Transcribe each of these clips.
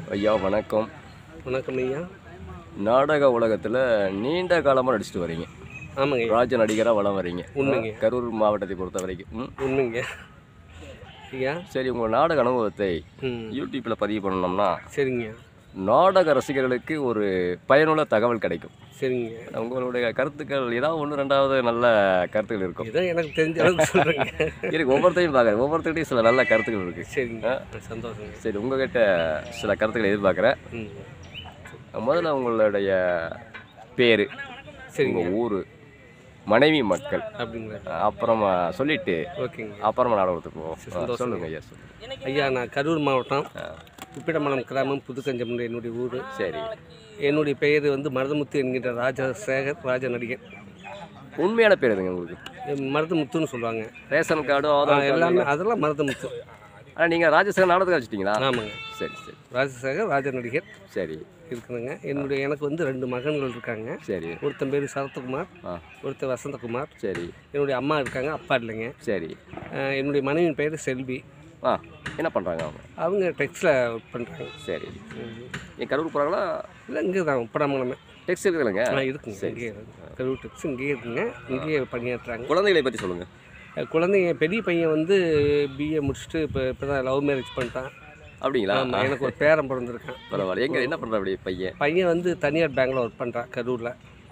ஐயா வணக்கம் வணக்கம் ஐயா நாடக உலகத்தில் நீண்ட காலமாக நடிச்சிட்டு வரீங்க ஆமாங்க ஐயா ராஜ நடிகராக வளம் வரீங்க உண்மைங்க. கரூர் மாவட்டத்தை பொறுத்த வரைக்கும் ம். உண்மைங்க ஐயா சரி உங்கள் நாடக அனுபவத்தை ம் யூடியூப்பில் பதிவு பண்ணோம்னா சரிங்க நாடக ரசிகர்களுக்கு ஒரு பயனுள்ள தகவல் கிடைக்கும் சரிங்க உங்களுடைய கருத்துக்கள் ஏதாவது ஒன்று ரெண்டாவது நல்ல கருத்துக்கள் இருக்கும் இதான் எனக்கு தெரிஞ்ச அளவுக்கு சொல்கிறேங்க இருக்கு ஒவ்வொருத்தையும் பார்க்குறேன் ஒவ்வொருத்தர்கிட்டையும் சில நல்ல கருத்துக்கள் இருக்குது சரிங்க சந்தோஷங்க சரி உங்ககிட்ட சில கருத்துக்களை எதிர்பார்க்குறேன் ம் முதல்ல உங்களுடைய பேர் சரிங்க உங்கள் ஊர் மனைவி மக்கள் அப்படிங்களா அப்புறமா சொல்லிட்டு ஓகேங்க அப்புறமா நாடகத்துக்கு போவோம் சந்தோஷம். சொல்லுங்க ஐயா சொல்லுங்க ஐயா நான் கரூர் மாவட்டம் உப்பிடமலம் கிராமம் புதுக்கஞ்சம் என்னுடைய ஊர் சரி என்னுடைய பெயர் வந்து மருதமுத்து என்கின்ற ராஜா சேகர் ராஜா நடிகன் உண்மையான பேர் எதுங்க உங்களுக்கு எம் மருதமுத்துன்னு சொல்லுவாங்க ரேஷன் கார்டு ஆ, ஆதார் எல்லாமே அதெல்லாம் மருதமுத்து ஆனால் நீங்கள் ராஜசேகர் நாடகத்துக்கு வச்சுட்டீங்களா ஆமாங்க சரி சரி ராஜசேகர் ராஜா நடிகர் சரி இருக்குதுங்க என்னுடைய எனக்கு வந்து ரெண்டு மகன்கள் இருக்காங்க சரி ஒருத்தன் பேர் சரத்குமார் ஆ ஒருத்தர் வசந்தகுமார் சரி என்னுடைய அம்மா இருக்காங்க அப்பா இல்லைங்க சரி அஹ் என்னுடைய மனைவியின் பேர் செல்வி ஆ என்ன பண்ணுறாங்க அவங்க அவங்க டெக்ஸில் ஒர்க் பண்ணுறாங்க சரி என் கரூர் போகிறாங்களா இல்லை இங்கே தான் உப்படாமலமே டெக்ஸ்ட் இருக்குதுங்க ஆ இருக்குங்க இங்கேயே கரூர் டெக்ஸ் இங்கேயே இருக்குங்க இங்கேயே பணியாற்றுறாங்க குழந்தைகளை பற்றி சொல்லுங்கள் அஹ் குழந்தைங்க பெரிய பையன் வந்து பிஏ முடிச்சுட்டு இப்போ இப்போ தான் லவ் மேரேஜ் பண்ணிட்டான் அப்படிங்களா ஆமாம் எனக்கு ஒரு பேரன் பிறந்திருக்கான் பரவாயில்ல எங்கே என்ன பண்ணுற அப்படி பையன் பையன் வந்து தனியார் பேங்க்கில் ஒர்க் பண்ணுறான் கரூரில்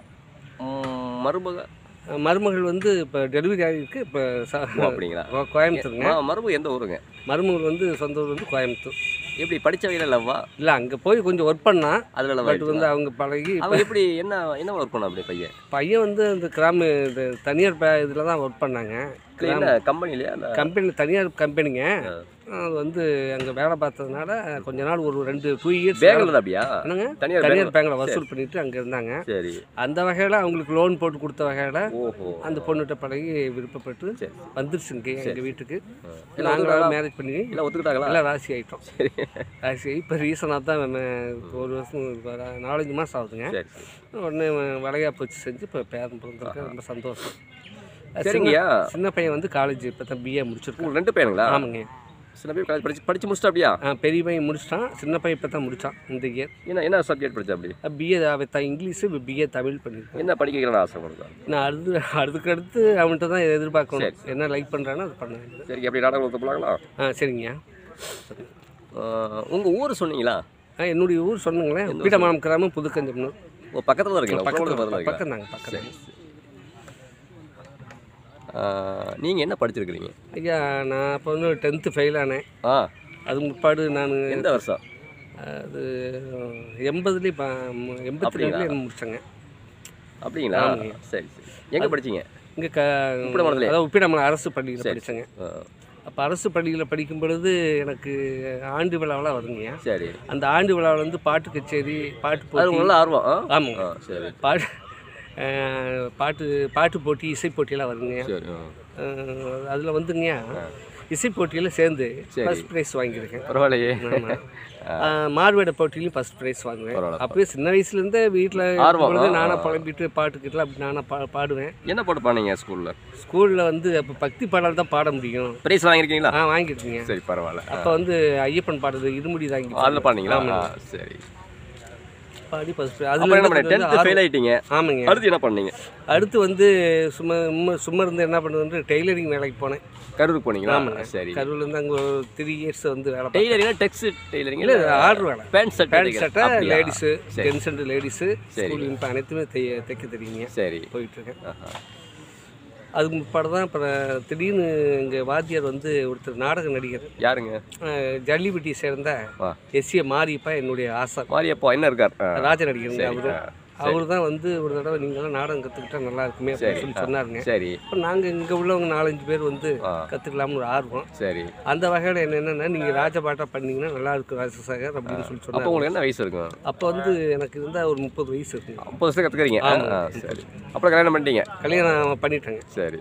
ம், மருமக மருமகள் வந்து இப்போ டெலிவரி ஆகிருக்கு இப்போ ச- ஓ, அப்படிங்களா கோ- கோயம்புத்தூருங்க ஆ, மருமக எந்த ஊருங்க மருமகள் வந்து சொந்த ஊர் வந்து கோயம்புத்தூர் எப்படி படித்த வகையில் லவ்வா இல்லை அங்கே போய் கொஞ்சம் ஒர்க் பண்ணா அதில் லவ் பட் வந்து அவங்க பழகி அவன் எப்படி என்ன என்ன ஒர்க் பண்ண அப்படி பையன் பையன் வந்து இந்த கிராம இந்த தனியார் பே இதில் தான் ஒர்க் பண்ணாங்க இல்ல, என்ன கம்பெனிலையா இல்லை கம்பெனி தனியார் கம்பெனிங்க அது வந்து அங்கே வேலை பார்த்ததுனால கொஞ்ச நாள் ஒரு ரெண்டு டூ இயர்ஸ் பேங்கில் அப்படியா என்னங்க தனியார் தனியார் பேங்கில் வசூல் பண்ணிட்டு அங்கே இருந்தாங்க சரி அந்த வகையில் அவங்களுக்கு லோன் போட்டு கொடுத்த வகையில் ஓஹோ அந்த பொண்ணுகிட்ட பழகி விருப்பப்பட்டு சரி வந்துருச்சுங்க எங்கள் வீட்டுக்கு இல்ல, நாங்களாம் மேரேஜ் பண்ணி இல்லை ஒத்துக்கிட்டாங்களா எல்லாம் ராசி ஆகிட்டோம் ராசி ஆகி இப்போ ரீசனாக தான் நம்ம ஒரு வருஷம் இப்ப நாலஞ்சு மாதம் ஆகுதுங்க சரி சரி உடனே வளைகாப்பு வச்சு செஞ்சு இப்போ பேரன் பிறந்திருக்கு ரொம்ப சந்தோஷம் சரிங்கய்யா சின்ன பையன் வந்து காலேஜ் இப்போ தான் பிஏ முடிச்சிருக்கான் உங்களுக்கு ரெண்டு பையனுங்களா ஆமாங்க சில பேர் காலேஜ் படிச்சு படிச்சு முடிச்சிட்டா அப்படியா ஆ பெரிய பையன் முடிச்சிட்டான் சின்ன பையன் இப்போ தான் முடித்தான் இந்த இயர் என்ன என்ன சப்ஜெக்ட் படிச்சா அப்படி BA the English BA Tamil பண்ணியிருக்கேன் என்ன படிக்க வைக்கணும்னு ஆசை உங்களுக்கு நான் அடுத்து அடுத்துக்கு அடுத்து அவன்கிட்ட தான் எதிர்பார்க்கணும் என்ன லைக் பண்ணுறானோ அது பண்ண வேண்டியது சரி எப்படி நாடகம் ஒத்து போகலாங்களா ஆ சரிங்க உங்கள் ஊர் சொன்னீங்களா ஆ என்னுடைய ஊர் சொன்னுங்களேன் பீடமானம் கிராமம் புதுக்கஞ்சம்னூர் ஓ பக்கத்தில் தான் இருக்கீங்களா பக்கத்தில் பக்கத்தில் இருக்கீங்களா பக்கம் தாங்க பக்கம் நீங்கள் என்ன படிச்சிருக்கிறீங்க ஐயா நான் அப்போ வந்து டென்த்து ஃபெயில் ஆனேன் ஆ அது முற்பாடு நான் எந்த வருஷம் அது எண்பதுலேயே எண்பத்தி ரெண்டுலேயே முடித்தேங்க அப்படிங்களா சரி சரி எங்கே படிச்சீங்க இங்கே க உப்பிடமலத்திலே? அதாவது உப்பிடமலை அரசு பள்ளியில் படித்தேங்க ஆ, அப்போ அரசு பள்ளியில் படிக்கும் பொழுது எனக்கு ஆண்டு விழாவெல்லாம் வருங்கய்யா சரி அந்த ஆண்டு விழாவில் வந்து பாட்டு கச்சேரி பாட்டு அது போட்டி உங்களுக்கு நல்ல ஆர்வம் ஆ ஆமாங்க ஆ சரி பாட்டு அஹ், பாட்டு பாட்டு போட்டி இசை போட்டியெல்லாம் வருங்க சரி ஆ. அதில் வந்துங்கய்யா இசை போட்டியில் சேர்ந்து சரி. ஃபஸ்ட் ப்ரைஸ் வாங்கியிருக்கேன் பரவாயில்லையே ஆமாம் மார்வேட போட்டிலையும் ஃபஸ்ட் ப்ரைஸ் வாங்குவேன் பரவாயில்ல. அப்படியே சின்ன வயசுலேருந்தே வீட்டில் ஆர்வம், ஆ, நானாக ஆ. புலம்பிட்டு பாட்டு கிட்டலாம் அப்படி நானாக பா பாடுவேன் என்ன பாட்டு பாடுனீங்க ஸ்கூலில் ஸ்கூலில் வந்து அப்போ பக்தி பாடல் தான் பாட முடியும் ப்ரைஸ் வாங்கியிருக்கீங்களா ஆ வாங்கியிருக்கீங்க சரி பரவாயில்ல அப்போ வந்து ஐயப்பன் பாடுறது இருமுடி தாங்கி அதில் பாடுனீங்களா ஆமாங்க. ஆ, சரி பாடி ஃபஸ்ட் அப்புறம் என்ன பண்ணீங்க டென்த்து ஃபெயில் ஆயிட்டீங்க ஆமாங்க அடுத்து என்ன பண்ணீங்க அடுத்து வந்து சும்மா சும்மா சும்மா இருந்து என்ன பண்ணுறது டெய்லரிங் வேலைக்கு போனேன் கரூருக்கு போனீங்களா ஆமாங்க. சரி கரூர்லேருந்து அங்கே ஒரு த்ரீ இயர்ஸ் வந்து வேலை பார்த்தேன் டெய்லரிங்னா டெக்ஸ் டெய்லரிங் இல்லை ஆர்டர் வேலை பேண்ட் ஷர்ட் பேண்ட் சட்டை லேடிஸு சரி. ஜென்ஸ் அண்ட் லேடிஸு சரி. ஸ்கூல் யூனிஃபார்ம் அனைத்துமே தைய தைக்க தெரியுங்க சரி போயிட்டுருக்கேன் ஆஹா. அதுக்கு முற்பாடு தான் அப்புறம் திடீர்னு எங்கள் வாத்தியார் வந்து ஒருத்தர் நாடக நடிகர் யாருங்க அஹ், ஜல்லிபட்டியை சேர்ந்த ஆ. எஸ்ஏ மாரியப்பா என்னுடைய ஆசை மாரியப்பா என்ன இருக்கார் ஆ, ராஜ நடிகருங்க சரி, அவரு ஆ, அவர் தான் வந்து ஒரு தடவை நீங்களாம் நாடகம் கற்றுக்கிட்டா நல்லா இருக்குமே அப்படின்னு சொல்லி சொன்னாருங்க சரி இப்போ நாங்கள் இங்கே உள்ளவங்க நாலஞ்சு பேர் வந்து ஆ. கற்றுக்கலாம்னு ஒரு ஆர்வம் சரி அந்த வகையில் என்ன என்னென்னா நீங்கள் ராஜபாட்டா பண்ணீங்கன்னா நல்லா இருக்கும் ராஜசேகர் அப்படின்னு சொல்லி அப்போ சொன்னாங்க உங்களுக்கு என்ன வயசு இருக்கும் அப்போ வந்து எனக்கு இருந்தால் ஒரு முப்பது வயசு இருக்குங்க முப்பது வருஷம் கற்றுக்கிறீங்க ஆமா. சரி அப்புறம் கல்யாணம் பண்ணிட்டீங்க கல்யாணம் பண்ணிட்டேங்க சரி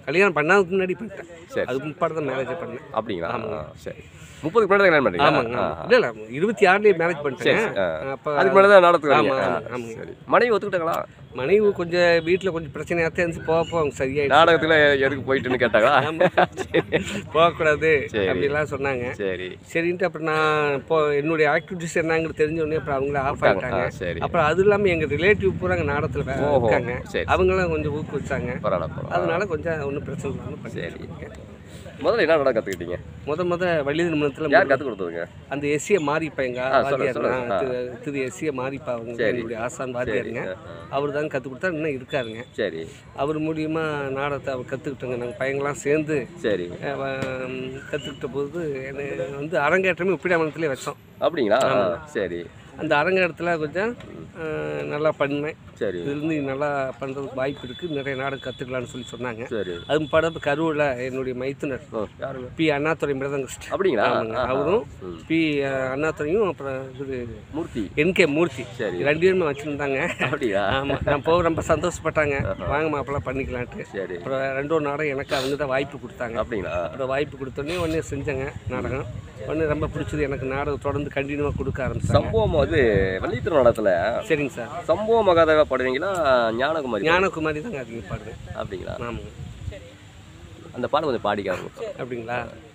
கல்யாணம் பண்ணாதுக்கு முன்னாடி பண்ணிட்டேன் சரி அதுக்கு முப்பாடு தான் மேரேஜ் பண்ணேன் அப்படிங்களா ஆ, சரி முப்பதுக்கு முன்னாடி தான் கல்யாணம் பண்ணுறீங்களா ஆமாங்க ஆமாம் இல்லை இல்லை இருபத்தி ஆறுலேயே மேரேஜ் பண்ணிட்டேன் ஆ. அப்போ அதுக்கு முன்னாடி தான் நடத்துக்கு ஆமா, வரீங்க. ஆமா, ஆ, ஆமாங்க. சரி மனைவி ஒத்துக்கிட்டாங்களா மனைவி கொஞ்சம் வீட்டில் கொஞ்சம் பிரச்சனையாக இருந்துச்சு போகப்போ அவங்க சரியாயிடுச்சு நாடகத்துல எதுக்கு போயிட்டுன்னு கேட்டாங்களா போகக்கூடாது சரி. அப்படிலாம் சொன்னாங்க சரி சரின்ட்டு அப்புறம் நான் இப்போ என்னுடைய ஆக்டிவிட்டிஸ் என்னங்கிறது தெரிஞ்ச உடனே அப்புறம் அவங்கள ஆஃப் ஆ, ஆகிட்டாங்க சரி அப்புறம் அது இல்லாமல் எங்கள் ரிலேட்டிவ் பூரா அங்கே நாடகத்தில் வே- ஓஹோ இருக்காங்க சரி அவங்களும் கொஞ்சம் ஊக்குவிச்சாங்க பரவாயில்ல பரவாயில்ல அதனால கொஞ்சம் ஒன்றும் பிரச்சனை இல்லாமல் சரி. பண்ணிருக்கேன் முதல்ல என்ன நாடகம் கற்றுக்கிட்டீங்க முத முத வள்ளி திருமணத்தில் யார் கற்றுக் கொடுத்ததுங்க அந்த எஸ்சியை மாறிப்பா எங்க ஆ, சொல்லுங்க, வாத்தியார் சொல்லுங்க. தான். திரு- திரு எஸ்சியை மாறிப்பா அவங்க சரி. என்னுடைய ஆசான் வாத்தியாருங்க அவர் தான் கற்றுக் கொடுத்தா இன்னும் இருக்காருங்க சரி அவர் மூலியமா நாடகத்தை அவர் கற்றுக்கிட்டோங்க நாங்கள் பையங்களாம் சேர்ந்து சரி கற்றுக்கிட்ட போது என்னை வந்து அரங்கேற்றமே உப்பிடாமலத்திலே வச்சோம் அப்படிங்களா ஆ, சரி அந்த அரங்கேற்றத்தில் கொஞ்சம் அஹ், நல்லா பண்ணேன் சரி இருந்து நல்லா பண்ணுறதுக்கு வாய்ப்பு இருக்குது நிறைய நாடகம் கற்றுக்கலாம்னு சொல்லி சொன்னாங்க சரி அது படம் கரூரில் என்னுடைய மைத்துனர் ஓ யாருங்க பி அண்ணாதுரை மிருதங்கிஸ்ட் அப்படிங்களா ஆமாங்க ஆஹா. அவரும் ம். பி அஹ், அண்ணாதுரையும் அப்புறம் இது மூர்த்தி என்கே மூர்த்தி சரி ரெண்டு பேருமே வச்சுருந்தாங்க அப்படியா ஆமாம் நான் போக ரொம்ப சந்தோஷப்பட்டாங்க வாங்க மாப்பிள்ள பண்ணிக்கலான்ட்டு சரி அப்புறம் ரெண்டோ நாடகம் எனக்கு அவங்க தான் வாய்ப்பு கொடுத்தாங்க அப்படிங்களா அப்புறம் வாய்ப்பு கொடுத்தோடனே உடனே செஞ்சேங்க நாடகம் உடனே ரொம்ப பிடிச்சது எனக்கு நாடகம் தொடர்ந்து கண்டினியூவாக கொடுக்க ஆரம்பிச்சாங்க சம்பவம் அது வள்ளித்திரு நாடகத்துல சரிங்க சார் சம்பவ மகாதேவா பாடுவீங்களா ஞானகுமாரி ஞானகுமாரி தாங்க அதிகம் பாடுவேன் அப்படிங்களா ஆமாங்க அந்த பாடம் கொஞ்சம் பாடிக்காங்க அப்படிங்களா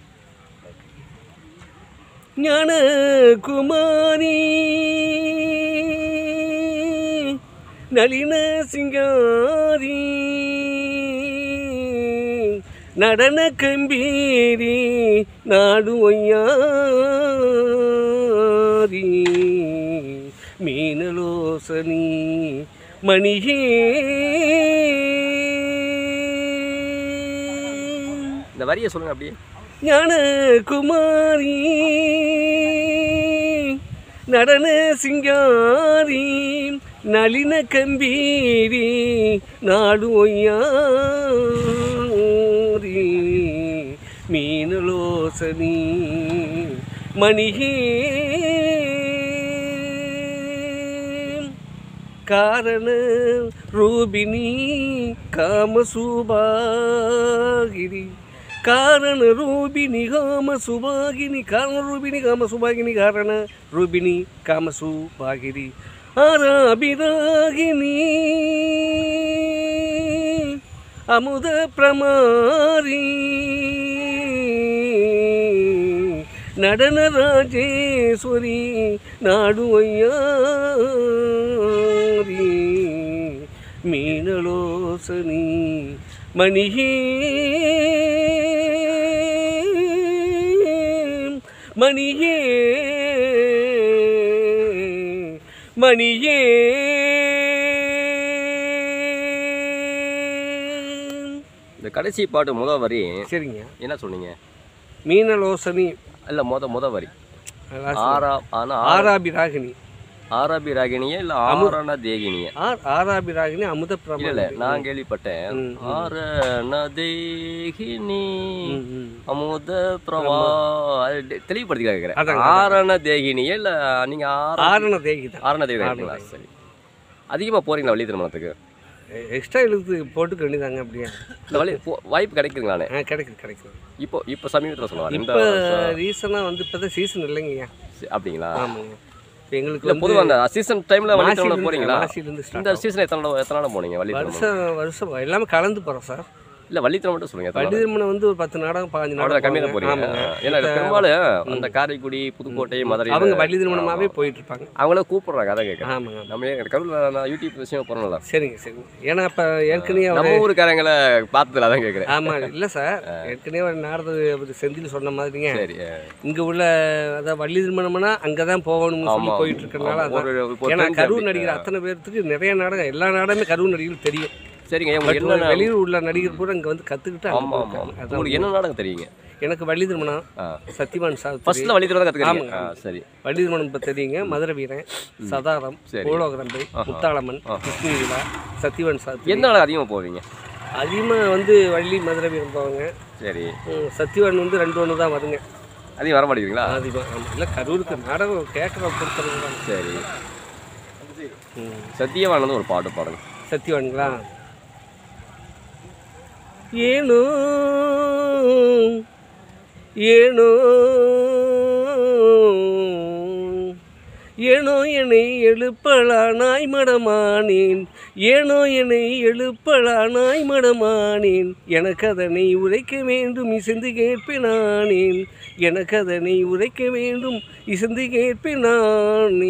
ஞானகுமாரி நளின சிங்காரி நடன கம்பீரி நாடு ஒய்யாரி மீனலோசனி மணியே இந்த வரியை சொல்லுங்க அப்படியே ஞானகுமாரி நடன சிங்காரி நளின கம்பீரி நாடு ஒய்யாரி மீனலோசனி மணியே காரண ரூபிணி காமசூபாகிரி காரண ரூபிணி காம சுபாகினி காரண ரூபிணி காம சுபாகினி காரண ரூபிணி காம சுபாகிரி ஆராபிராகினி அமுத பிரமாரி நடன ராஜேஸ்வரி நாடு ஒய்யாரி மீனலோசனி மணியே மணியே மணியே இந்த கடைசி பாட்டு முத வரி சரிங்க என்ன சொன்னீங்க மீனலோசனி இல்ல முத முத வரி last ஆரா ஆனா ஆராபி ராகினி ஆராபி ராகினியா இல்ல ஆரண தேகினியா ஆர் ஆராபி ராகினி அமுத இல்ல பிரமா இல்ல நான் கேள்விப்பட்டேன் ம், ம். ஆரண தேகினி ம், ம். அமுத பிரவா அது தெ- தெளிவுபடுத்தி கேட்கிறேன் அதாங்க, ஆரண தேகினியா இல்ல நீங்க ஆர ஆரண தேகி தான் ஆரண தேகினி இருக்கீங்களா சரி அதிகமா போறீங்களா வள்ளி திருமணத்துக்கு எக்ஸ்ட்ரா எழுத்து போட்டுக்க வேண்டியதாங்க அப்படியே இந்த வழி போ- வாய்ப்பு கிடைக்குதுங்களானே ஆ கிடைக்குது கிடைக்குது இப்போ இப்போ சமீபத்தில் சொல்லுவார் இந்த இப்போ ரீசனாக வந்து இப்போ தான் சீசன் இல்லைங்கய்யா சி- அப்படிங்களா ஆமாங்க இப்போ எங்களுக்கு இல்ல வந்து பொதுவா அந்த சீசன் டைம்ல வள்ளி திருமணம் மாசியிலிருந்து- போறீங்களா மாசியிலிருந்து இந்த ஸ்டார்ட் சீசன் எத்தனை நாள் எத்தனை நாள் போனீங்க வள்ளி திருமணம் வருஷம் வருஷம் எல்லாமே கலந்து போகிறோம் சார் இல்ல வள்ளி திருமணம் மட்டும் சொல்லுங்க எத்தனை வண்டி நாள்? திருமணம் வந்து ஒரு பத்து நாடகம் பதினஞ்சு அவ்வளவுதான் கம்மியா தான் நாடகம் போறீங்க ஆமாங்க ஏன்னா பெரும்பாலும் அந்த காரைக்குடி புதுக்கோட்டை மதுரை அவங்க வள்ளி திருமணமாகவே போயிட்டு இருப்பாங்க அவங்கள கூப்பிடுறாங்க அதான் கேட்குறேன் ஆமாங்க நம்ம ஏன் கருவில் நான் யூடியூப் விஷயம் போகிறோம்ல சரிங்க சரிங்க ஏன்னா இப்போ ஏற்கனவே அவர் நம்ம ஊருக்காரங்களை பார்த்ததுல அதான் கேட்குறேன் ஆமாம் இல்லை சார் ஏற்கனவே ஒரு நாரத அவர் செந்தில் சொன்ன மாதிரிங்க சரி இங்கே உள்ள அதாவது வள்ளி திருமணம்னா அங்கே தான் போகணும்னு சொல்லி ஆமா. போயிட்டு இருக்கறனால ஆமா. அதான் ஒரு இப்போ ஏன்னா trend கரூர் அப்படி. நடிகர் அத்தனை பேர்த்துக்கு நிறைய நாடகம் எல்லா நாடகமே கரூர் நடிகர்கள் தெரியும் சரிங்க பட் உங்களுக்கு என்ன வெளியூர் உள்ள நடிகர் கூட இங்கே வந்து கற்றுக்கிட்டு அங்கே ஆமா ஆமா போயிருக்காங்க. அதான் உங்களுக்கு என்ன நாடகம் தெரியுங்க எனக்கு வள்ளி திருமணம் ஆ சத்தியவான் சாவித்திரி ஃபர்ஸ்ட்ல வள்ளி திருமணம் கற்றுக்கிறீங்க ஆ சரி வள்ளி திருமணம் இப்போ தெரியுங்க மதுரை வீரன் சதாரம் சரி. பூலோகரம்பை முத்தாளம்மன் கிருஷ்ண விழா சத்தியவான் சாவித்திரி எந்த நாடகம் அதிகமாக போவீங்க அதிகமாக வந்து வள்ளி மதுரை வீரன் போவாங்க சரி ம், சத்தியவான் வந்து ரெண்டு ஒன்று தான் வருங்க அதிகம் வர மாட்டேங்கிறீங்களா அதிகமாக ஆமாம் இல்லை கரூருக்கு நாடகம் கேட்குற பொறுத்தவரை தான் சரி ம். சத்தியவானது ஒரு பாட்டு பாடுங்க சத்தியவான்களா ஏனோ ஏனோ ஏனோ என்னை எழுப்பலானாய் மடமானேன் ஏனோ என்னை எழுப்பலானாய் மடமானேன் எனக்கு அதனை உரைக்க வேண்டும் இசைந்து கேட்பினானேன் எனக்கு அதனை உரைக்க வேண்டும் இசைந்து கேட்பினானே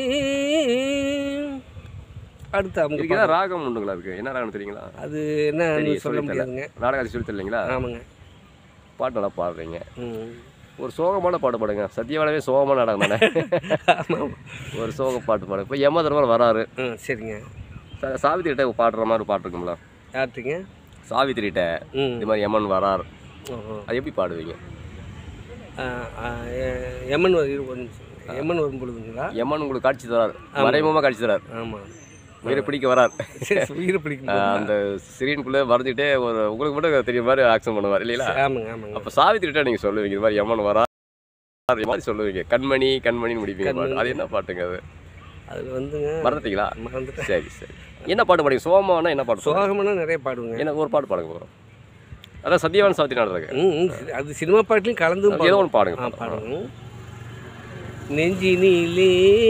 அடுத்து அவங்க இதுக்கு ஏதாவது ராகம் உண்டுங்களா இருக்கு என்ன ராகம் தெரியுங்களா அது என்ன தெரியும், சொல்ல சொல்லித் தரேன். முடியாதுங்க நாடகம் சொல்லி தரலைங்களா ஆமாங்க பாட்டு நல்லா பாடுறீங்க ம் ஒரு சோகமான பாட்டு பாடுங்க சத்தியவானவே சோகமான நாடகம் தானே ஆமாம் ஒரு சோக பாட்டு பாடுங்க இப்போ யம தர்மர் வராரு ம் சரிங்க சா- சாவித்திரிட்ட பாடுற மாதிரி ஒரு பாட்டு இருக்குங்களா யார்ட்டுங்க சாவித்திரிட்ட ம் இது மாதிரி யமன் வரார் ஓஹோ அது எப்படி பாடுவீங்க ஆ, ஆ, எ- எமன் வரு- ஒரு நிமிஷம். எமன் வரும் பொழுதுங்களா யமன் உங்களுக்கு காட்சி தரார் மறைமுகமாக காட்சி தரார் ஆமாம் உயிரை பிடிக்க வரார் சரி உயிரை பிடிக்கும் ஆஹ் அந்த சிரியனுக்குள்ளே மறைஞ்சிட்டே ஒரு உங்களுக்கு மட்டும் தெரிய மாதிரி ஆக்ஷன் பண்ணுவார் இல்லைங்களா ஆமாங்க ஆமாங்க அப்போ சாவித்திரிட்ட நீங்கள் சொல்லுவீங்க இது மாதிரி யமன் வரா அது மாதிரி சொல்லுவீங்க கண்மணி கண்மணின்னு முடிப்பீங்க பாட்டு அது என்ன பாட்டுங்க அது அதில் வந்துங்க மறந்துட்டீங்களா மறந்துட்டேன் சரி சரி என்ன பாட்டு பாடுங்க சோகமானா என்ன பாட்டு பாடுங்க? சோகமெல்லாம் நிறைய பாடுவேங்க என்ன ஒரு பாட்டு பாடுங்க போகிறோம் அதான் சத்யவான் சாவித்திரி நாடகம் ம் ம், சி- அது சினிமா பாட்டுலையும் கலந்தும் ஏதோ பாடுவோம். ஒன்று பாடுங்க ஆ பாடுங்க நெஞ்சினிலே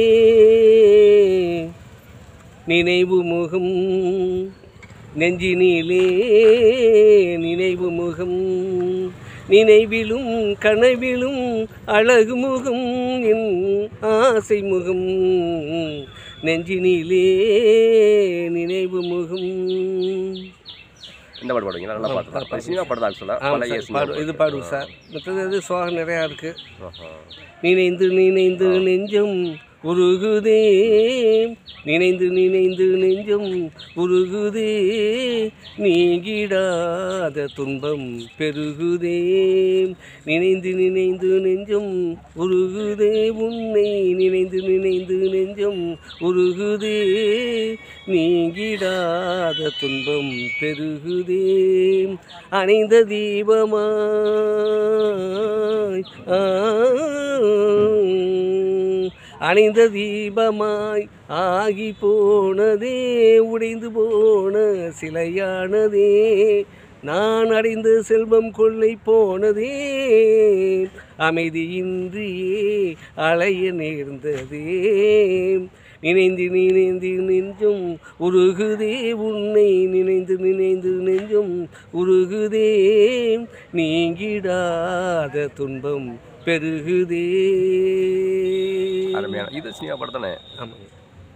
நினைவு முகம் நெஞ்சினிலே நினைவு முகம் நினைவிலும் கனவிலும் அழகு முகம் என் ஆசை முகம் நெஞ்சினிலே நினைவு முகம் இந்த பாட்டு பாடுவீங்க நல்லா பாட்டு தான். அது சினிமா பாட்டு தான் சொல்ல ஆமாம் பழைய சார் சினிமா பாடு இது பாடுவோம் சார் மற்றது அது சோகம் நிறையா இருக்குது ஆஹா. நினைந்து நினைந்து நெஞ்சம் உருகுதே நினைந்து நினைந்து நெஞ்சம் உருகுதே நீங்கிடாத துன்பம் பெருகுதே நினைந்து நினைந்து நெஞ்சம் உருகுதே உன்னை நினைந்து நினைந்து நெஞ்சம் உருகுதே நீங்கிடாத துன்பம் பெருகுதே அணைந்த தீபமாய் ஆ, அணைந்த தீபமாய் ஆகி போனதே உடைந்து போன சிலையானதே நான் அடைந்த செல்வம் கொள்ளை போனதே அமைதியின்றியே அலைய நேர்ந்ததே நினைந்து நினைந்து நெஞ்சும் உருகுதே உன்னை நினைந்து நினைந்து நெஞ்சும் உருகுதே நீங்கிடாத துன்பம் பெருகுதே அருமையான இது சினிமா பாட்டு தானே ஆமாங்க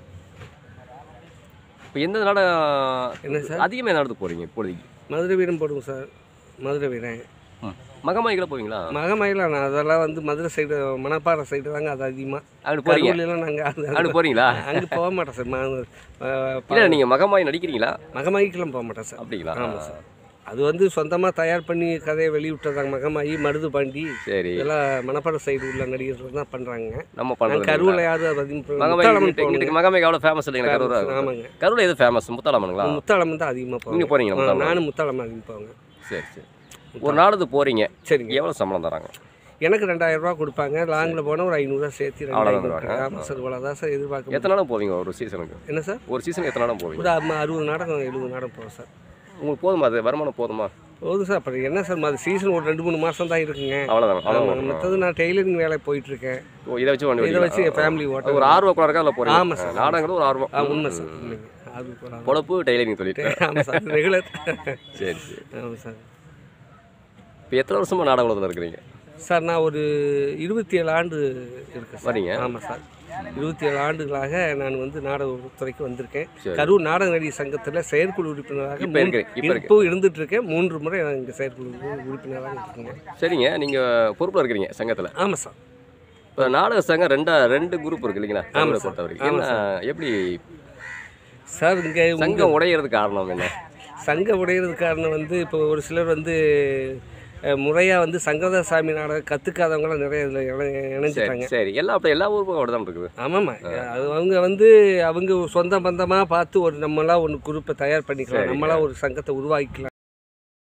இப்போ எந்த நாடகம் என்ன சார் அதிகமாக நடந்து போகிறீங்க இப்போதைக்கு மதுரை வீரன் போடுவோம் சார் மதுரை வீரன் மகமாய்களை போவீங்களா மகமயிலாம் நான் அதெல்லாம் வந்து மதுரை சைடு மணப்பாறை சைடு தாங்க அது அதிகமாக அப்படி போகிறீங்க கரூர்லாம் நாங்கள் அப்படி போகிறீங்களா அங்கே போக மாட்டோம் சார் ம- அஹ் ப- இல்லை நீங்கள் மகமாய் நடிக்கிறீங்களா மகமாய்க்கெல்லாம் போக மாட்டேன் சார் அப்படிங்களா ஆமாம் சார் அது வந்து சொந்தமாக தயார் பண்ணி கதையை வெளியிட்டதாங்க மகமாயி மருது பாண்டி சரி இதெல்லாம் மணப்பாறை சைடு உள்ள நடிகர்கள் தான் பண்ணுறாங்க நம்ம நாங்கள் பண்ணுறது கரூரில் யாரும் அது அதிகம் மகமாய் முத்தாளம்மன் இங்கிட்டு- போகணுங்க இங்கிட்டு மகமாய் அவ்வளோ ஃபேமஸ் இல்லைங்களா கரூர் ஆமாங்க கரூர் எது ஃபேமஸ் முத்தாளம்மனுங்களா முத்தாளம்மன் தான் அதிகமாக நீங்க போவாங்க போறீங்களா ஆ, முத்தாளம்மன்? நானும் முத்தாளம்மன் அதிகம் போவாங்க சரி சரி ஒரு நாளுக்கு போகிறீங்க சரிங்க எவ்வளோ சம்பளம் தராங்க எனக்கு ரெண்டாயிரம் ரூபா கொடுப்பாங்க லாங்கில் போனால் ஒரு ஐநூறுரூவா சேர்த்து அவ்வளவுதான் ரெண்டாயிரம் தருவாங்க. ஆமாம் சார் இவ்வளோதான் சார் எதிர்பார்க்க எத்தனை நாளும் போவீங்க ஒரு சீசனுக்கு என்ன சார் ஒரு சீசனுக்கு எத்தனை நாளும் போவீங்க ஒரு அம்ம- அறுபது நாடகம் எழுபது நாடகம் போகிறோம் சார் உங்களுக்கு போதுமா அது வருமானம் போதுமா போதும் சார் அப்புறம் என்ன சார் அது சீசன் ஒரு ரெண்டு மூணு மாதம் தான் இருக்குங்க அவ்வளோதான் ஆமாம் அவ்வளோ மற்றது நான் டெய்லரிங் வேலை போயிட்டு இருக்கேன் ஓ இதை வச்சு வண்டி இதை வச்சு ஓட்டிக்கலாம். ஃபேமிலி ஓட்ட ஒரு ஆர்வம் கூட இருக்கா இல்லை போகிறீங்க ஆமாம் சார். நாடகங்களும் ஒரு ஆர்வம் ஆ உண்மை சார் உண்மைங்க அது போகலாம் பொழப்பு டெய்லரிங் சொல்லிட்டு ஆமாம் சார் ரெகுலர் சரி சரி ஆமாம் சார் இப்போ எத்தனை வருஷமா நாடக உலகத்தில் இருக்கிறீங்க சார் நான் ஒரு இருபத்தி ஏழு ஆண்டு இருக்கேன் சார் வரீங்க ஆமாம் சார் இருபத்தி ஏழு ஆண்டுகளாக நான் வந்து நாடக துறைக்கு வந்திருக்கேன் சரி. கரூர் நாடக நடிகை சங்கத்தில் செயற்குழு உறுப்பினராக இப்போ இருக்கு இப்போ இருக்கு இப்போ இருந்துட்டு இருக்கேன் மூன்று முறை நான் இங்கே செயற்குழு உறுப்பினராக இருக்கேங்க சரிங்க நீங்கள் பொறுப்பில் இருக்கிறீங்க சங்கத்தில் ஆமாம் சார் இப்போ நாடக சங்கம் ரெண்டா ரெண்டு குரூப் இருக்கு இல்லைங்களா ஆமாம் தமிழை சார். பொறுத்த வரைக்கும் ஆமாம் என்ன எப்படி சார் இங்கே சங்கம் உடையிறதுக்கு காரணம் என்ன சங்கம் உடையிறது காரணம் வந்து இப்போ ஒரு சிலர் வந்து முறையாக வந்து சங்கத சாமி நாடகம் கற்றுக்காதவங்களாம் நிறைய இதில் சரி இணைஞ்சிட்டாங்க சரி எல்லாம் அப்போ எல்லா ஊருக்கும் அப்படி தான் இருக்குது ஆமாம்மா அது அவங்க வந்து அவங்க சொந்த பந்தமாக பார்த்து ஒரு நம்மளாம் ஒன்று குரூப்பை தயார் பண்ணிக்கலாம் சரிங்க. நம்மளாம் ஒரு சங்கத்தை உருவாக்கிக்கலாம்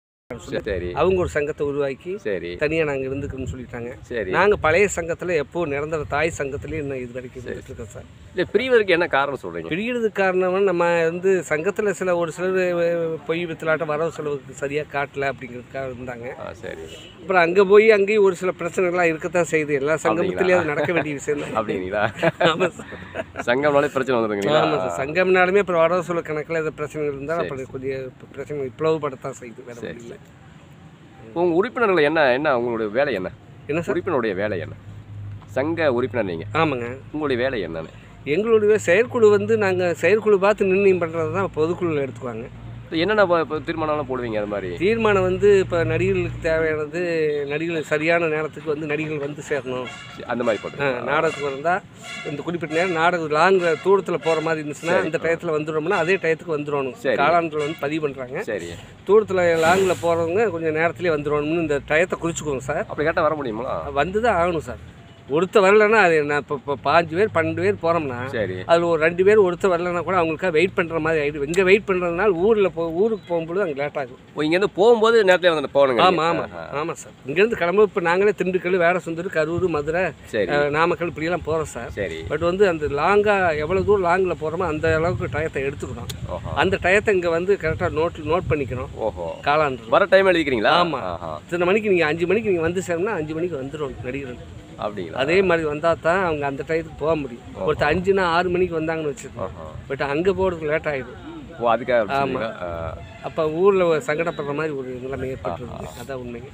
சங்கம்னு சொல்லி சரி அவங்க ஒரு சங்கத்தை உருவாக்கி சரி தனியாக நாங்கள் இருந்துக்கணும்னு சொல்லிட்டாங்க சரி நாங்கள் பழைய சங்கத்தில் எப்போ நிரந்தர தாய் சங்கத்திலேயே இன்னும் இது வரைக்கும் இருந்துட்டு இருக்கோம் சார் இல்லை பிரிவதற்கு என்ன காரணம் சொல்றீங்க பிடிக்கிறதுக்கு காரணம் நம்ம வந்து சங்கத்தில் சில ஒரு சிலர் அஹ், பொய் வித்தலாட்டம் வரவு செலவுக்கு சரியாக காட்டல அப்படிங்கிறதுக்காக இருந்தாங்க ஆ சரி அப்புறம் அங்கே போய் அங்கேயும் ஒரு சில பிரச்சனைகள்லாம் இருக்கத்தான் செய்யுது எல்லா சங்கமத்திலேயும் அது நடக்க வேண்டிய விஷயம் தான் அப்படிங்களா ஆமாம் சார் சங்கம்னாலே பிரச்சனை வந்துருங்களா ஆமாம் சார் சங்கம்னாலுமே அப்புறம் வரவு செலவு கணக்கில் எதாவது பிரச்சனைகள் இருந்தால் அப்புறம் கொஞ்சம் பிரச்சனை பிளவுபடத்தான் செய்யுது வேறு வழி இல்லை உங்க உறுப்பினர்கள் என்ன என்ன உங்களுடைய வேலை என்ன என்ன சார் உறுப்பினருடைய வேலை என்ன சங்க உறுப்பினர் நீங்க ஆமாங்க உங்களுடைய வேலை என்னன்னு எங்களுடைய செயற்குழு வந்து நாங்கள் செயற்குழு பார்த்து நிர்ணயம் பண்ணுறது தான் பொதுக்குழுவில் எடுத்துக்குவாங்க இப்ப என்னென்ன இப்ப- இப்ப தீர்மானம்லாம் போடுவீங்க அது மாதிரி தீர்மானம் வந்து இப்போ நடிகர்களுக்கு தேவையானது நடிகர்கள் சரியான நேரத்துக்கு வந்து நடிகர்கள் வந்து சேரணும் அந்த மாதிரி ஆ, போட்டு நாடகத்துக்கு வந்தால் இந்த குறிப்பிட்ட நேரம் நாடகம் லாங்கில் தூரத்தில் போகிற மாதிரி இருந்துச்சுன்னா சரி. இந்த டயத்தில் வந்துடும்னா அதே டயத்துக்கு வந்துடணும் சரி. காலாண்டில் வந்து பதிவு பண்ணுறாங்க சரி தூரத்தில் லாங்கில் போகிறவங்க கொஞ்சம் நேரத்துலேயே வந்துடணும்னு இந்த டயத்தை குறிச்சுக்கோங்க சார் அப்படி கேட்டால் வர முடியுங்களா வந்து தான் ஆகணும் சார் ஒருத்தர் வரலன்னா அது நான் இப்போ இப்போ பாஞ்சு பேர் பன்னெண்டு பேர் போகிறோம்னா சரி அதில் ஒரு ரெண்டு பேர் ஒருத்தர் வரலன்னா கூட அவங்களுக்காக வெயிட் பண்ணுற மாதிரி ஆகிடும் இங்கே வெயிட் பண்ணுறதுனால ஊரில் போ ஊருக்கு போகும்போது அங்கே லேட் ஆகும் ஓ இங்கேருந்து போகும்போது நேரத்தில் வந்து போகணுங்க ஆமாம் ஆமாம் ஆமாம் சார் இங்கேருந்து கிளம்ப இப்போ நாங்களே திண்டுக்கல் வேற சுந்தர் கரூர் மதுரை சரி அஹ், நாமக்கல் இப்படியெல்லாம் போகிறோம் சார் சரி பட் வந்து அந்த லாங்காக எவ்வளோ தூரம் லாங்கில் போகிறோமோ அந்த அளவுக்கு டயத்தை எடுத்துக்கணும் ஓஹோ அந்த டயத்தை இங்கே வந்து கரெக்டாக நோட் நோட் பண்ணிக்கணும் ஓஹோ காலாண்டு வர டைம் எழுதிக்கிறீங்களா ஆமா. ஆஹா. இத்தனை மணிக்கு நீங்கள் அஞ்சு மணிக்கு நீங்கள் வந்து சேரணும்னா அஞ்சு மணிக்கு வந்துடும் நடிகர்கள் அப்படிங்களா அதே மாதிரி வந்தால் தான் அவங்க அந்த டயத்துக்கு போக முடியும் ஒருத்தர் அஞ்சுனா ஆறு மணிக்கு வந்தாங்கன்னு வச்சுக்கோங்க ஆஹா. பட் அங்கே போகிறதுக்கு லேட் ஆகிடும் ஓ அதுக்காக அப்படி சொல்றீங்களா? ஆ. அப்போ ஊரில் சங்கடப்படுற மாதிரி ஒரு நிலைமை ஏற்பட்டுருக்கு அதான் உண்மைங்க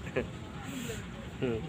ம்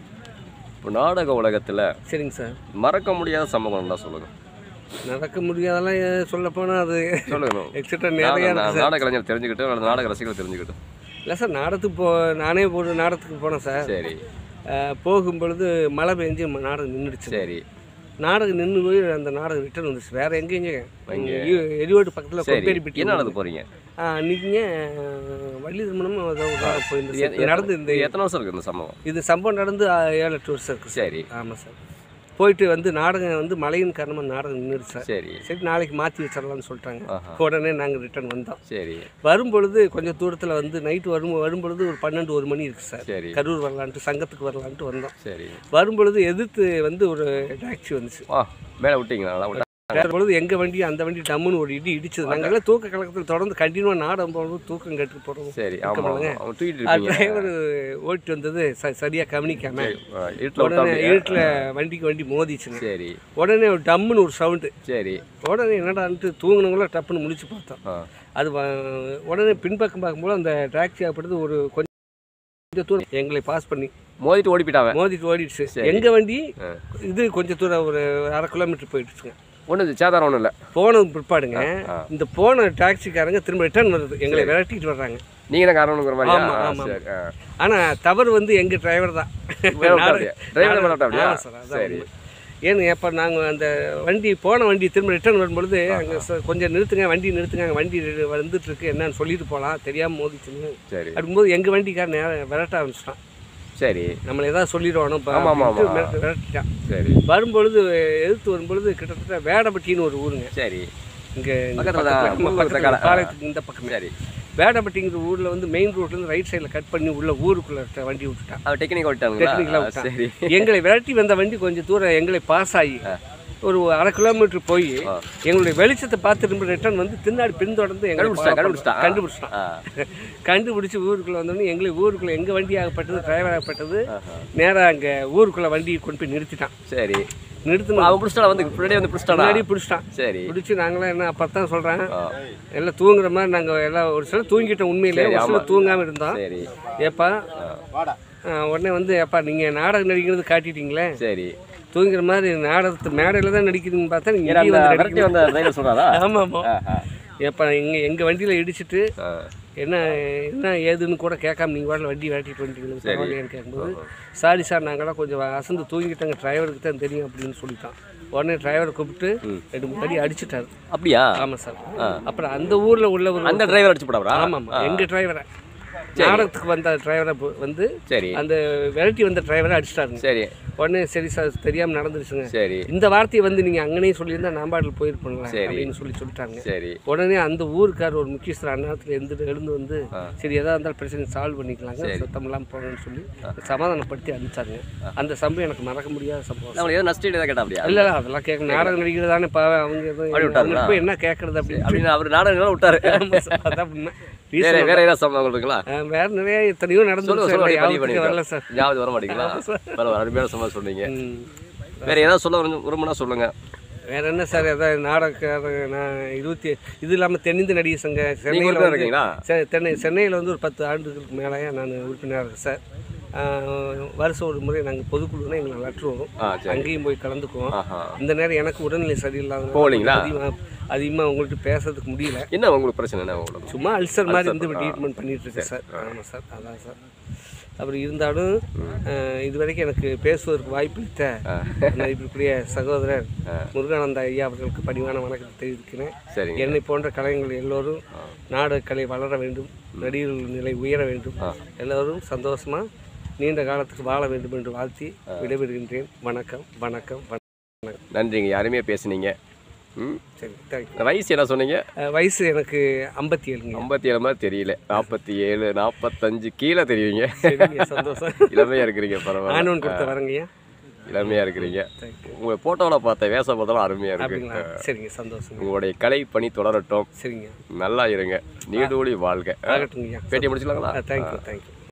இப்போ நாடக உலகத்துல சரிங்க சார் மறக்க முடியாத சம்பவம் தான் சொல்லுங்க நடக்க முடியாதெல்லாம் சொல்ல போனால் அது சொல்லுங்க எக்ஸட்ரா நிறையா நாடக இருக்கு சார் நாடக கலைஞர் தெரிஞ்சுக்கிட்டு அல்லது நாடக ரசிகர்கள் தெரிஞ்சுக்கிட்டு இல்லை சார் நாடகத்துக்கு போ நானே ஒரு நாடகத்துக்கு போனேன் சார் சரி அஹ், போகும்பொழுது மழை பெஞ்சு ம- நாடகம் நின்றுடுச்சு சரி நாடகம் நின்று போய் அந்த நாடகம் ரிட்டர்ன் வந்துச்சு வேற எங்கேங்க எங்க? எரிவாடு பக்கத்தில் சரி கொப்பேரிப்பட்டி என்ன நடந்து போறீங்க அன்றைக்கிங்க வள்ளி திருமணம் ஏதோ ஒரு நாள் இது போயிருந்துச்சு எத்த- நடந்து இந்த இது எத்தனை வருஷம் இருக்கு இந்த சம்பவம் இது சம்பவம் நடந்து ஆ, ஏழு எட்டு வருஷம் இருக்கு சார் சரி ஆமாம் சார் போயிட்டு வந்து நாடகம் வந்து மழையின் காரணமாக நாடகம் நின்றுச்சு சார் சரி சரி நாளைக்கு மாற்றி வச்சிடலாம்னு சொல்லிட்டாங்க ஆஹா. உடனே நாங்கள் ரிட்டர்ன் வந்தோம் சரி வரும்பொழுது கொஞ்சம் தூரத்தில் வந்து நைட்டு வரும் வரும்பொழுது ஒரு பன்னெண்டு ஒரு மணி இருக்குது சார் சரி கரூர் வரலான்ட்டு சங்கத்துக்கு வரலான்ட்டு வந்தோம் சரி வரும்பொழுது எதிர்த்து வந்து ஒரு டாக்ஸி வந்துச்சு வா மேலே விட்டீங்களா நல்லா விட்டா வரும்பொழுது எங்கள் வண்டி அந்த வண்டி டம்முன்னு ஒரு இடி இடிச்சது நாங்கள் எல்லாம் தூக்க கலக்கத்தில் தொடர்ந்து கண்டினியூவாக நாடகம் போகும்போது தூக்கம் கட்டு போகிறோம் சரி ஆமா ஆமா. அவன் தூக்கிட்டு அது இருப்பீங்க டிரைவர் ஓட்டிட்டு வந்தது ச சரியாக கவனிக்காம ஆ, இருட்டுல விட்டா உடனே அப்படியா? இருட்டில் வண்டிக்கு வண்டி மோதிச்சுங்க சரி உடனே ஒரு டம்முன்னு ஒரு சவுண்டு சரி உடனே என்னடான்ட்டு தூங்கினவங்கள டப்புன்னு முடிச்சு பார்த்தோம் ஆ அது வ- உடனே பின்பக்கம் பார்க்கும்போது அந்த டாக்ஸி ஆகப்படுது ஒரு கொஞ்சம் தூரம் எங்களை பாஸ் பண்ணி மோதிட்டு ஓடி போயிட்டாவன் மோதிட்டு ஓடிடுச்சு சரி. எங்கள் வண்டி ஆ. இது கொஞ்சம் தூரம் ஒரு அரை கிலோமீட்டர் போயிடுச்சுங்க ஒன்றும் சேதாரம் ஒன்றும் இல்லை போனது பிற்பாடுங்க ஆ. இந்த போன டாக்ஸிக்காரங்க திரும்ப ரிட்டர்ன் வருது எங்களை விரட்டிட்டு வர்றாங்க நீங்க தான் காரணங்கிற மாதிரியா ஆமா, ஆ, ஆமா. சரி ஆ. ஆனால் தவறு வந்து எங்கள் டிரைவர் தான் வேற விட்டா அப்படியா? டிரைவர் வேற விட்டா அப்படியா? ஆமாம் சார் அதான் சரி உண்மை. ஏன்னு எப்போ நாங்கள் அந்த வண்டி போன வண்டி திரும்ப ரிட்டர்ன் வரும்பொழுது அங்கே கொஞ்சம் நிறுத்துங்க வண்டி நிறுத்துங்க அங்கே வண்டி வந்துட்டு இருக்கு என்னன்னு சொல்லிட்டு போகலாம் தெரியாமல் மோதிச்சுன்னு சரி அப்படிங்கும்போது எங்கள் வண்டிக்கார நேரம் விரட்ட ஆரம்பிச்சிட்டான் சரி நம்மளை ஏதாவது சொல்லிடுவானோ ஆமா, ஆமா, ஆமா. விரட்டிட்டான் சரி வரும்பொழுது எதிர்த்து வரும்பொழுது கிட்டத்தட்ட வேடப்பட்டின்னு ஒரு ஊருங்க சரி இங்கே பக்கத்துல தான், முருகன் தக்கால. ஆ. பாளையத்துக்கு இந்த பக்கம் சரி வேடப்பட்டிங்கிற ஊரில் வந்து மெயின் ரோட்லேருந்து ரைட் சைடில் கட் பண்ணி உள்ள ஊருக்குள்ளே வண்டி விட்டுட்டான் அவன் டெக்னிக் Technical ஆ விட்டாங்களா ஆ, விட்டான். சரி எங்களை விரட்டி வந்த வண்டி கொஞ்சம் தூரம் எங்களை பாஸ் ஆகி ஒரு அரை கிலோமீட்டர் போய் ஆ. எங்களுடைய வெளிச்சத்தை பார்த்து திரும்ப ரிட்டர்ன் வந்து பின்னாடி பின்தொடர்ந்து எங்களை கண்டுபிடிச்சிட்டான், follow கண்டுபிடிச்சிட்டான். கண்டுபிடிச்சிட்டான் ஆ கண்டுபிடிச்சி ஊருக்குள்ளே வந்தோடனே எங்களை ஊருக்குள்ளே எங்கள் வண்டி ஆகப்பட்டது டிரைவர் ஆகப்பட்டது ஆஹா. நேராக அங்கே ஊருக்குள்ளே வண்டி கொண்டு போய் நிறுத்திட்டான் சரி நிறுத்தின அவன் பிடிச்சிட்டான் வந்து பின்னாடியே வந்து பிடிச்சிட்டானா முன்னாடி பிடிச்சிட்டான் சரி பிடிச்சி நாங்களாம் என்ன அப்போ தான் சொல்கிறேன் ஆ எல்லாம் தூங்குற மாதிரி நாங்கள் எல்லாம் ஒரு சிலர் தூங்கிட்டோம் உண்மையிலே சரி, ஒரு சிலர் தூங்காமல் இருந்தோம் சரி ஏப்பா ஆ, உடனே வந்து ஏப்பா நீங்கள் நாடகம் நடிக்கிறது காட்டிட்டீங்களே சரி தூங்குற மாதிரி நாடகத்து மேடையில் தான் நடிக்கிறீங்கன்னு பார்த்தா நீங்கள் ஏன்னா இங்கேயும் அந்த வந்து விரட்டி வந்த டிரைவர் சொல்றாரா ஆமாம் ஆமாம் ஆஹா. ஏப்பா எங்கள் எங்கள் வண்டியில் இடிச்சிட்டு ஆ. என்ன என்ன ஏதுன்னு கூட கேட்காம நீங்கள் வாட்டில் வண்டி விரட்டிட்டு வந்துட்டீங்களா பரவாயில்லையான்னு கேட்கும்போது சாரி சார் நாங்களாம் கொஞ்சம் அசந்து தூங்கிட்டாங்க டிரைவருக்கு தான் தெரியும் அப்படின்னு சொல்லிட்டான் உடனே டிரைவரை கூப்பிட்டு ரெண்டு மூணு அடி அடிச்சிட்டாரு அப்படியா ஆமாம் சார் அப்புறம் அந்த ஊரில் உள்ள ஒரு அந்த டிரைவர் அடிச்சு போடாவரா ஆமாம் எங்கள் டிரைவரை நாடகத்துக்கு வந்த டிரைவரை வந்து சரி அந்த விரட்டி வந்த டிரைவரை அடிச்சிட்டாருங்க சரி உடனே சரி சார் தெரியாமல் நடந்துருச்சுங்க சரி இந்த வார்த்தையை வந்து நீங்கள் அங்கனே சொல்லியிருந்தா நாம்பாட்டில் போயிருப்பீங்களா சரி. அப்படின்னு சொல்லி சொல்லிட்டாங்க சரி உடனே அந்த ஊருக்கார் ஒரு முக்கியஸ்தர் அந்நேரத்தில் எழுந்து எழுந்து வந்து சரி எதா இருந்தாலும் பிரச்சனை சால்வ் பண்ணிக்கலாங்க சத்தம் இல்லாமல் போகணும்னு சொல்லி சமாதானப்படுத்தி அனுப்பிச்சாருங்க அந்த சம்பவம் எனக்கு மறக்க முடியாத சம்பவம் நம்மள ஏதோ நஷ்டம் ஏதாவது கேட்டா அப்படியா இல்லை இல்லை அதெல்லாம் கேட்க நாடகம் நடிக்கிறது தானே இப்போ அவங்க எதுவும் அப்படி விட்டாங்களா? அவங்களுக்கு போய் என்ன கேட்கறது அப்படின்னு அப்படின்னு அவர் நாடகம் விட்டாரு ஆமா சார், அதான் உண்மை. வேற reason வேற ஏதாவது சம்பவம் இருக்குங்களா ஆ, வேற நிறைய எத்தனையோ நடந்து சொல்லுங்க சார் சொல்லுங்க பதிவு யாபத்துக்கு வரல சார் பண்ணிருக்கோம் ஞாபகம் வர மாட்டீங்களா பரவாயில்ல அருமையான சம்பவம் சொன்னீங்க ம். வேற ஏதாவது சொல்ல விரும்பு- விரும்புனா சொல்லுங்க வேற என்ன சார் ஏதாவது நாடக நான் இருபத்தி இது இல்லாமல் தென்னிந்திய நடிகர் சங்க நீங்க சென்னையில் உறுப்பினர் வந்து இருக்கீங்களா செ- தென்னை சென்னையில் வந்து ஒரு பத்து ஆண்டுகளுக்கு மேலேயே நான் உறுப்பினராக இருக்கேன் சார் ஆ, வருஷம் ஒரு முறை நாங்கள் பொதுக்குழுனா எங்களுக்கு லெட்ரு வரும் ஆ சரி அங்கேயும் போய் கலந்துக்குவோம் ஆஹா இந்த நேரம் எனக்கு உடல்நிலை சரியில்லாத போகலீங்களா? அதிகமாக அதிகமாக உங்கள்கிட்ட பேசுறதுக்கு முடியல என்ன உங்களுக்கு பிரச்சனை என்ன உங்களுக்கு சும்மா அல்சர் மாதிரி இருந்து ட்ரீட்மெண்ட் பண்ணிட்டு இருக்கேன் சார் ஆமாம் சார் அதான் சார் அப்புறம் இருந்தாலும் அஹ், இது வரைக்கும் எனக்கு பேசுவதற்கு வாய்ப்பளித்த மதிப்பிற்குரிய சகோதரர் முருகானந்த ஐயா அவர்களுக்கு பணிவான வணக்கத்தை தெரிவிக்கிறேன் சரிங்க என்னை போன்ற கலைஞர்கள் எல்லோரும் நாடக கலை வளர வேண்டும் நடிகர்கள் நிலை உயர வேண்டும் எல்லோரும் சந்தோஷமா நீண்ட காலத்துக்கு வாழ வேண்டும் என்று வாழ்த்தி விடைபெறுகின்றேன் வணக்கம் வணக்கம் வணக்கம் நன்றிங்க யாருமே பேசுனீங்க ம் சரி தேங்க்யூ இந்த வயசு என்ன சொன்னீங்க வயசு எனக்கு ஐம்பத்தி ஏழுங்க ஐம்பத்தி ஏழு மாதிரி தெரியல நாற்பத்தி ஏழு நாற்பத்தஞ்சு கீழே தெரியுங்க சரிங்க சந்தோஷம் இளமையா இருக்கிறீங்க பரவாயில்ல ஆனவன் கொடுத்த வரங்கய்யா இளமையா இருக்கிறீங்க தேங்க்யூ உங்க போட்டோவில் பார்த்த வேஷம் பார்த்தாலும் அருமையா இருக்கு அப்படிங்களா சரிங்க சந்தோஷங்க உங்களுடைய கலை பணி தொடரட்டும் சரிங்க நல்லா இருங்க நீடூழி வாழ்க ஆகட்டுங்கய்யா பேட்டியை முடிச்சுக்கலாங்களா தேங்க்யூ தேங்க்யூ